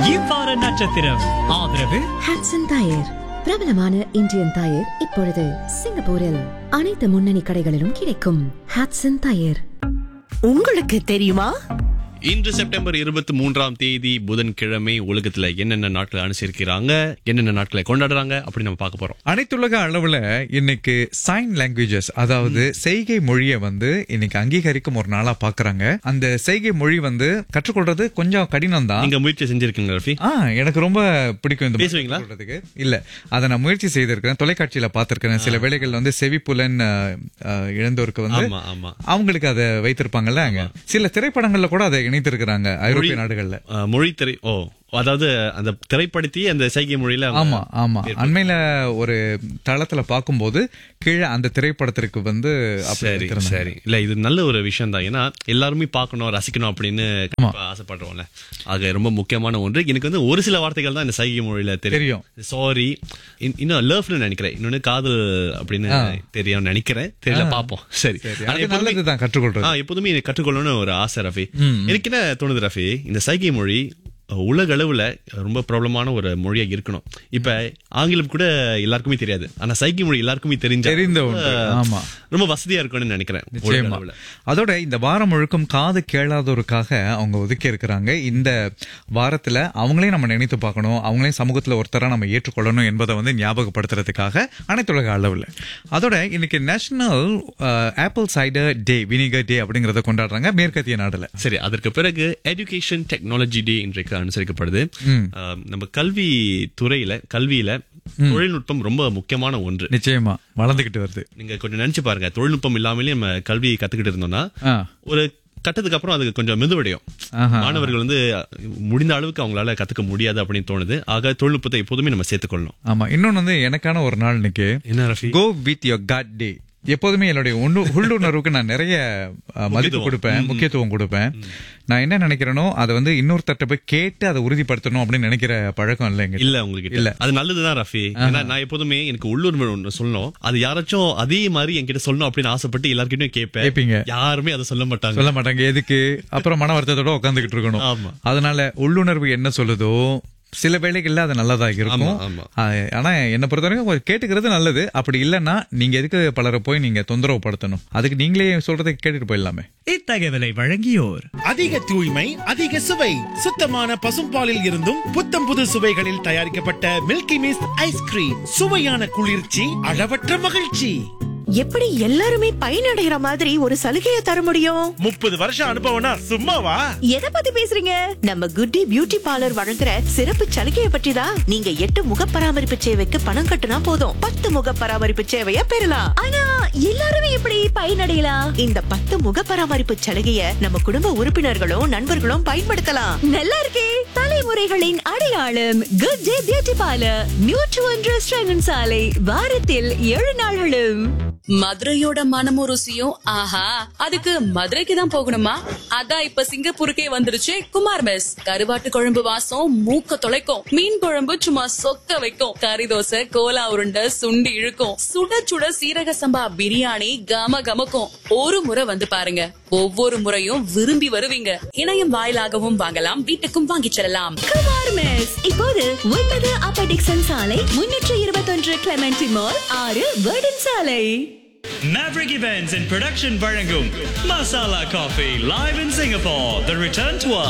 இவ்வார நட்சத்திரம் ஆதரவு ஹாட்சன் டயர் பிரபலமான இந்தியன் டயர் இப்பொழுது சிங்கப்பூரில் அனைத்து முன்னணி கடைகளிலும் கிடைக்கும் ஹாட்சன் டயர் உங்களுக்கு தெரியுமா இன்று செப்டம்பர் இருபத்தி மூன்றாம் தேதி புதன்கிழமை உலகத்துல என்னென்ன நாட்கள் அனுசரிக்கிறாங்க என்னென்ன நாட்களை கொண்டாடுறாங்க அப்படி நம்ம பார்க்க போறோம் அனைத்துலக அளவுல இன்னைக்கு சைன் லாங்குவேஜஸ் அதாவது செய்கை மொழியை வந்து இன்னைக்கு அங்கீகரிக்கும் ஒரு நாளா பாக்குறாங்க அந்த செய்கை மொழி வந்து கற்றுக்கொள்றது கொஞ்சம் கடினம் தான் நீங்க முயற்சி செஞ்சிருக்கீங்க ரஃபி ஆ எனக்கு ரொம்ப பிடிக்கும் இந்த பேசுவீங்களா? சொல்றதுக்கு இல்ல அதை நான் முயற்சி செய்திருக்கிறேன் தொலைக்காட்சியில பார்த்திருக்கிறேன் சில வேளைகள் வந்து செவிப்புலன் அஹ், அஹ், இழந்தோருக்கு வந்து ஆமா ஆமா அவங்களுக்கு அதை வைத்திருப்பாங்கல்ல அங்க சில திரைப்படங்கள்ல கூட அதை இணைத்திருக்கிறாங்க ஐரோப்பிய நாடுகள்ல அஹ், மொழி திரை ஓ அதாவது அந்த திரைப்படுத்தி அந்த சைகை மொழியில அவங்க- ஆமா ஆமா அண்மையில ஒரு தளத்துல பார்க்கும்போது கீழே அந்த திரைப்படத்திற்கு வந்து அப்படி சரி வைத்திருந்தாங்க. சரி இல்ல இது நல்ல ஒரு விஷயம் தான் ஏன்னா எல்லாருமே பார்க்கணும் ரசிக்கணும் அப்படின்னு கண்டிப்பா ஆசைப்படுறோம்ல அது ரொம்ப முக்கியமான ஒன்று எனக்கு வந்து ஒரு சில வார்த்தைகள் தான் இந்த சைகை மொழியில தெரியும் தெரியும். சாரி இன்னும் லவ்னு நினைக்கிறேன் இன்னொன்னு காதல் அப்படின்னு தெரியும் நினைக்கிறேன் தெரியல பாப்போம் சரி சரி, ஆனா அது எப்போதுமே- நல்லதுதான் கற்றுக்கொள்றது ஆ, எப்போதுமே இதை கற்றுக்கொள்ளணும்னு ஒரு ஆசை ரஃபி எனக்கு என்ன தோணுது ரஃபி இந்த சைகை மொழி உலக அளவுல ரொம்ப பிரபலமான ஒரு மொழியா இருக்கணும் இப்ப ஆங்கிலம் கூட எல்லாருக்குமே தெரியாது ஆனா சைகை மொழி எல்லாருக்குமே தெரிஞ்ச தெரிந்த ஒன்று. ஆமா. ரொம்ப வசதியா இருக்கும்னு நினைக்கிறேன் உலக நிச்சயமா அளவுல. அதோட இந்த வாரம் முழுக்கும் காது கேளாதோருக்காக அவங்க ஒதுக்கி இருக்கிறாங்க இந்த வாரத்துல அவங்களையும் நம்ம நினைத்து பார்க்கணும் அவங்களையும் சமூகத்துல ஒருத்தரா நம்ம ஏற்றுக்கொள்ளணும் என்பதை வந்து ஞாபகப்படுத்துறதுக்காக அனைத்துலக அளவுல அதோட இன்னைக்கு national apple cider day vinegar day அப்படிங்கறத கொண்டாடுறாங்க மேற்கத்திய நாடுல சரி அதற்கு பிறகு எஜுகேஷன் டெக்னாலஜி டே இன்றைக்கு அனுசரிக்கப்படுது ஆஹ், நம்ம கல்வி துறையில கல்வியில தொழில்நுட்பம் ரொம்ப முக்கியமான ஒன்று நிச்சயமா வளர்ந்துகிட்டு வருது நீங்க கொஞ்சம் நினைச்சு பாருங்க தொழில்நுட்பம் இல்லாமலே நம்ம கல்வி கத்துக்கிட்டு இருந்தோம்னா ஆ. ஒரு கட்டத்துக்கு அப்புறம் அதுக்கு கொஞ்சம் மெதுவடையும் ஆஹா. மாணவர்கள் வந்து முடிந்த அளவுக்கு அவங்களால கத்துக்க முடியாது அப்படின்னு தோணுது ஆக தொழில்நுட்பத்தை எப்போதுமே நம்ம சேர்த்துக்கொள்ளணும் ஆமா இன்னொன்னு வந்து எனக்கான ஒரு நாள் இன்னைக்கு என்ன ரஃபி go with your god day எப்போதுமே என்னுடைய உண்டு- உள்ளுணர்வுக்கு நான் நிறைய அஹ், மதிப்பு முக்கியத்துவம். கொடுப்பேன் முக்கியத்துவம் கொடுப்பேன் நான் என்ன நினைக்கிறேனோ அதை வந்து இன்னொருத்தட்ட போய் கேட்டு அதை உறுதிப்படுத்தணும் அப்படின்னு நினைக்கிற பழக்கம் இல்லை எங்க இல்ல உங்களுக்கு இல்ல அது நல்லதுதான் ரஃபி ஏன்னா நான் எப்போதுமே எனக்கு உள்ளூர் ஒன்று சொல்லணும் அது யாராச்சும் அதே மாதிரி என்கிட்ட சொல்லணும் அப்படின்னு ஆசைப்பட்டு எல்லார்கிட்டயும் கேட்பேன் கேட்பீங்க. யாருமே அதை சொல்ல மாட்டாங்க சொல்ல மாட்டாங்க எதுக்கு அப்புறம் மன வருத்தத்தோட உட்காந்துக்கிட்டு இருக்கணும் ஆமா. அதனால உள்ளுணர்வு என்ன சொல்லுதோ சில வேளைகள்ல அது நல்லதா இருக்கும் ஆமா, ஆமா. ஆ, ஆனா என்ன பொறுத்தவரைக்கும் கொஞ்சம் கேட்டுக்கிறது நல்லது அப்படி இல்லைன்னா நீங்க எதுக்கு பலரை போய் நீங்க தொந்தரவு படுத்தணும் அதுக்கு நீங்களே சொல்றதை கேட்டுட்டு போயிடலாமே இத்தகவலை வழங்கியோர் அதிக தூய்மை அதிக சுவை சுத்தமான பசும்பாலில் இருந்தும் புத்தம் புது சுவைகளில் தயாரிக்கப்பட்ட மில்கி மிஸ்ட் ஐஸ்கிரீம் சுவையான குளிர்ச்சி அளவற்ற மகிழ்ச்சி எப்படி எல்லாருமே பயனடைகிற மாதிரி ஒரு சலுகையை தர முடியும் முப்பது வருஷம் அனுபவம்னா சும்மாவா எதை பத்தி பேசுறீங்க நம்ம குட்டி பியூட்டி பார்லர் வழங்குற சிறப்பு சலுகையை பற்றி தான் நீங்க எட்டு முக பராமரிப்பு சேவைக்கு பணம் கட்டுனா போதும் பத்து முக பராமரிப்பு சேவைய பெறலாம் ஆனா எல்லாருமே எப்படி பயனடையலாம் இந்த பத்து முக பராமரிப்பு சலுகைய நம்ம குடும்ப உறுப்பினர்களும் நண்பர்களும் பயன்படுத்தலாம் நல்லா இருக்கே தலைமுறைகளின் அடையாளம் குட் டே பியூட்டி பார்லர் நியூட்ரு ஒன்று சாலை வாரத்தில் ஏழு நாள்களும் மதுரையோட மனமும் ருசியும் ஆஹா அதுக்கு மதுரைக்கு தான் போகணுமா அதான் இப்ப சிங்கப்பூருக்கே வந்துருச்சு குமார் மெஸ் கருவாட்டு குழம்பு வாசம் மூக்க தொலைக்கும் மீன் குழம்பு சும்மா சொக்க வைக்கும் கறி தோசை கோலா உருண்டை சுண்டி இழுக்கும் சுட சுட சீரக சம்பா பிரியாணி கம கமக்கும் ஒரு முறை வந்து பாருங்க ஒவ்வொரு முறையும் விரும்பி வருவீங்க இணையம் வாயிலாகவும் வாங்கலாம் வீட்டுக்கும் வாங்கிச் செல்லலாம் குமார் மெஸ் இப்போது ஒன்பது அப்பர் டிக்சன் சாலை முன்னூற்று இருபத்தொன்று கிளமெண்டி மால் ஆறு வேர்டன் சாலை Maverick Events and Production வழங்கும் Masala coffee live in Singapore the return tour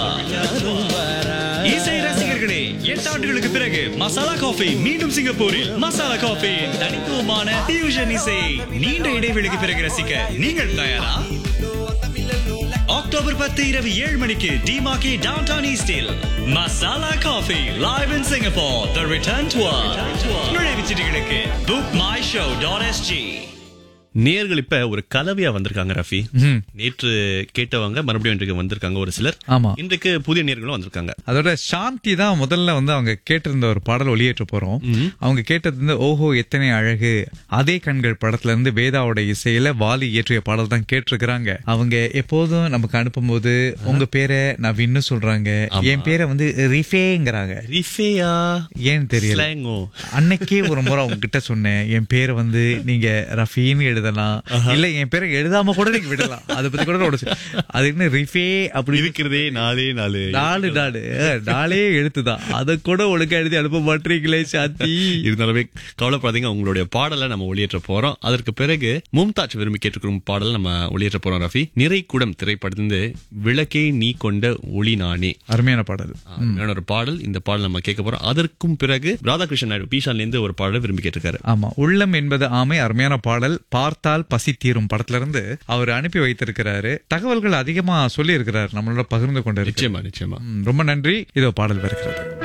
இசை ரசிகர்களே எட்டு ஆண்டுகளுக்கு பிறகு மசாலா காஃபி மீண்டும் சிங்கப்பூரில் மசாலா காஃபியின் தனித்துவமான fusion இசை நீண்ட இடைவெளிக்கு பிறகு ரசிக்க நீங்கள் தயாரா அக்டோபர் பத்து இரவு ஏழு மணிக்கு டிமாக்கி டவுன் டவுன் ஈஸ்டில் masala coffee live in Singapore the return tour நுழைவுச் சீட்டுகளுக்கு book my show dot SG நேர்கள் இப்ப ஒரு கலவையா வந்திருக்காங்க ரஃபி நேற்று கேட்டவங்க மறுபடியும் இன்றைக்கு வந்திருக்காங்க ஒரு சிலர் ஆமா. இன்றைக்கு புதிய நேர்களும் வந்திருக்காங்க அதோட சாந்தி தான் முதல்ல வந்து அவங்க கேட்டிருந்த ஒரு பாடல் ஒளியேற்ற போறோம் அவங்க கேட்டது வந்து ஓஹோ எத்தனை அழகு அதே கண்கள் படத்துல இருந்து வேதாவோட இசையில வாலி இயற்றிய பாடல் தான் கேட்டிருக்கிறாங்க அவங்க எப்போதும் நமக்கு அனுப்பும்போது உங்க பேரை நவின்னு சொல்றாங்க என் பேரை வந்து ரிஃபேங்கிறாங்க ரிஃபேயா ஏன்னு தெரியல ஸ்லாங்கோ அன்னைக்கே ஒரு முறை அவங்க கிட்ட சொன்னேன் என் பேரை வந்து நீங்க ரஃபீன்னு எழுத எழுதலாம் இல்ல என் பேரை எழுதாம கூட நீங்க விடலாம் அதை பத்தி கூட உடச்சு அது என்ன ரிஃபே அப்படி இருக்கிறதே நாலே நாலு நாலு நாலு அஹ், நாலே எழுத்துதான் அதை கூட ஒழுங்கா எழுதி அனுப்ப மாட்டீங்களே சாத்தி இருந்தாலுமே கவலைப்படாதீங்க உங்களுடைய பாடலை நம்ம ஒளியேற்ற போறோம் அதற்கு பிறகு மும்தாஜ் விரும்பி கேட்டுக்கிற பாடல் நம்ம ஒளியேற்ற போறோம் ரஃபி நிறை கூடம் திரைப்படத்திலிருந்து விளக்கே நீ கொண்ட ஒளி நானே அருமையான பாடல் அருமையான ஒரு பாடல் இந்த பாடல் நம்ம கேட்க போறோம் அதற்கும் பிறகு ராதாகிருஷ்ணன் நாயுடு பீஷான்ல இருந்து ஒரு பாடலை விரும்பி கேட்டிருக்காரு ஆமா உள்ளம் என்பது ஆமை அருமையான பாடல் பார்த்தால் பசி தீரும் படத்துல இருந்து அவர் அனுப்பி வைத்திருக்கிறாரு தகவல்கள் அதிகமா சொல்லி இருக்கிறார் நம்மளோட பகிர்ந்து கொண்டு நிச்சயமா நிச்சயமா ரொம்ப நன்றி இதோ பாடல் வருகிறது